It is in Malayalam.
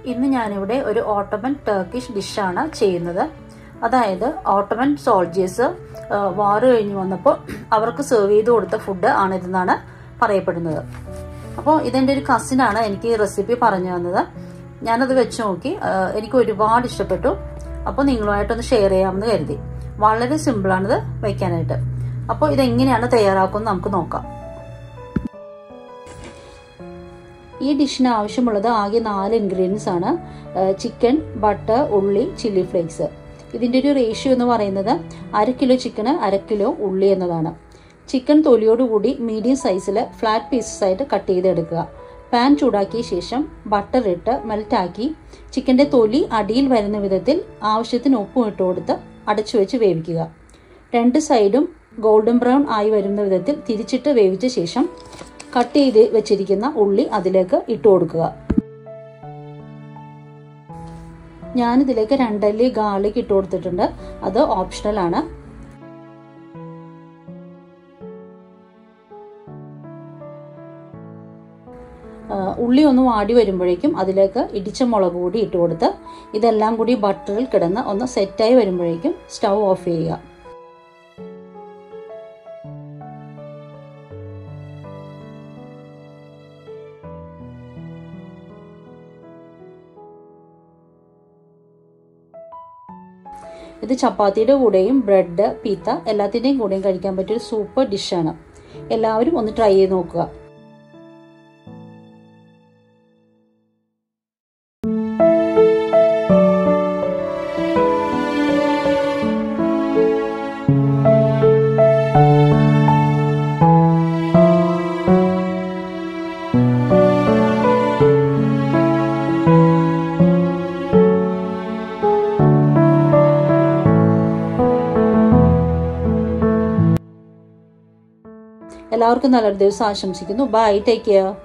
ഇന്ന് ഞാനിവിടെ ഒരു ഓട്ടോമൻ ടർക്കിഷ് ഡിഷാണ് ചെയ്യുന്നത് അതായത് ഓട്ടോമൻ സോൾജേഴ്സ് വാർ കഴിഞ്ഞ് വന്നപ്പോൾ അവർക്ക് സെർവ് ചെയ്ത് കൊടുത്ത ഫുഡ് ആണിതെന്നാണ് പറയപ്പെടുന്നത് അപ്പോൾ ഇതെൻ്റെ ഒരു കസിനാണ് എനിക്ക് ഈ റെസിപ്പി പറഞ്ഞു തന്നത് ഞാനത് വെച്ച് നോക്കി എനിക്ക് ഒരുപാട് ഇഷ്ടപ്പെട്ടു അപ്പോൾ നിങ്ങളുമായിട്ടൊന്ന് ഷെയർ ചെയ്യാമെന്ന് കരുതി വളരെ സിമ്പിളാണിത് വയ്ക്കാനായിട്ട് അപ്പോൾ ഇതെങ്ങനെയാണ് തയ്യാറാക്കുന്നത് നമുക്ക് നോക്കാം ഈ ഡിഷിന് ആവശ്യമുള്ളത് ആകെ നാല് ഇൻഗ്രീഡിയൻസ് ആണ് ചിക്കൻ ബട്ടർ ഉള്ളി ചില്ലി ഫ്ലേക്സ് ഇതിൻ്റെ ഒരു റേഷ്യോ എന്ന് പറയുന്നത് അര കിലോ ചിക്കന് അര കിലോ ഉള്ളി എന്നതാണ് ചിക്കൻ തൊലിയോടുകൂടി മീഡിയം സൈസിൽ ഫ്ലാറ്റ് പീസസ് ആയിട്ട് കട്ട് ചെയ്തെടുക്കുക പാൻ ചൂടാക്കിയ ശേഷം ബട്ടർ ഇട്ട് മെൽറ്റാക്കി ചിക്കൻ്റെ തൊലി അടിയിൽ വരുന്ന വിധത്തിൽ ആവശ്യത്തിന് ഉപ്പും ഇട്ട് കൊടുത്ത് അടച്ചു വെച്ച് വേവിക്കുക രണ്ട് സൈഡും ഗോൾഡൻ ബ്രൗൺ ആയി വരുന്ന വിധത്തിൽ തിരിച്ചിട്ട് വേവിച്ച ശേഷം കട്ട് ചെയ്ത് വെച്ചിരിക്കുന്ന ഉള്ളി അതിലേക്ക് ഇട്ട് കൊടുക്കുക ഞാനിതിലേക്ക് രണ്ടല്ലി ഗാർലിക് ഇട്ട് കൊടുത്തിട്ടുണ്ട് അത് ഓപ്ഷണൽ ആണ് ഉള്ളി ഒന്ന് വാടി വരുമ്പോഴേക്കും അതിലേക്ക് ഇടിച്ച മുളക് കൂടി ഇട്ട് കൊടുത്ത് ഇതെല്ലാം കൂടി ബട്ടറിൽ കിടന്ന് ഒന്ന് സെറ്റായി വരുമ്പോഴേക്കും സ്റ്റൗ ഓഫ് ചെയ്യുക ഇത് ചപ്പാത്തിയുടെ കൂടെയും ബ്രെഡ് പീത്ത എല്ലാത്തിൻ്റെയും കൂടെയും കഴിക്കാൻ പറ്റിയ ഒരു സൂപ്പർ ഡിഷാണ് എല്ലാവരും ഒന്ന് ട്രൈ ചെയ്ത് നോക്കുക എല്ലാവർക്കും നല്ലൊരു ദിവസം ആശംസിക്കുന്നു ബൈ ടേക്ക് കെയർ